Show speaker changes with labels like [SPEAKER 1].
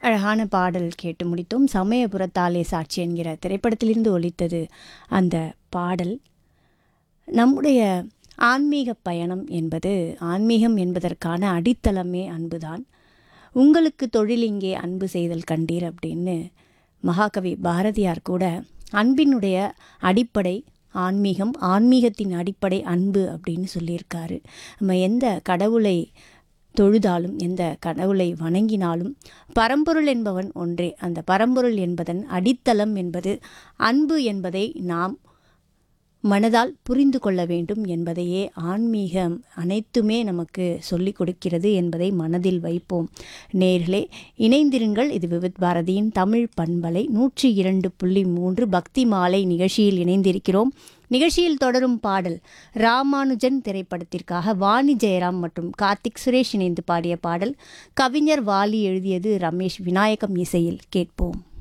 [SPEAKER 1] அழகான பாடல் கேட்டு முடித்தோம் சமயபுரத்தாலே சாட்சி என்கிற திரைப்படத்திலிருந்து ஒலித்தது அந்த பாடல் நம்முடைய ஆன்மீக பயணம் என்பது ஆன்மீகம் என்பதற்கான அடித்தளமே அன்புதான் உங்களுக்கு தொழில் இங்கே அன்பு செய்தல் கண்டீர் அப்படின்னு மகாகவி பாரதியார் கூட அன்பினுடைய அடிப்படை ஆன்மீகம் ஆன்மீகத்தின் அடிப்படை அன்பு அப்படின்னு சொல்லியிருக்காரு நம்ம எந்த கடவுளை தொழுதாலும் எந்த கடவுளை வணங்கினாலும் பரம்பொருள் என்பவன் ஒன்றே அந்த பரம்பொருள் என்பதன் அடித்தளம் என்பது அன்பு என்பதை நாம் மனதால் புரிந்து கொள்ள வேண்டும் என்பதையே ஆன்மீகம் அனைத்துமே நமக்கு சொல்லிக் கொடுக்கிறது என்பதை மனதில் வைப்போம் நேர்களே இணைந்திருங்கள் இது விவித் பாரதியின் தமிழ் பண்பலை நூற்றி இரண்டு புள்ளி மூன்று பக்தி மாலை நிகழ்ச்சியில் இணைந்திருக்கிறோம் நிகழ்ச்சியில் தொடரும் பாடல் ராமானுஜன் திரைப்படத்திற்காக வாணி ஜெயராம் மற்றும் கார்த்திக் சுரேஷ் இணைந்து பாடிய பாடல் கவிஞர் வாலி எழுதியது ரமேஷ் விநாயகம் இசையில் கேட்போம்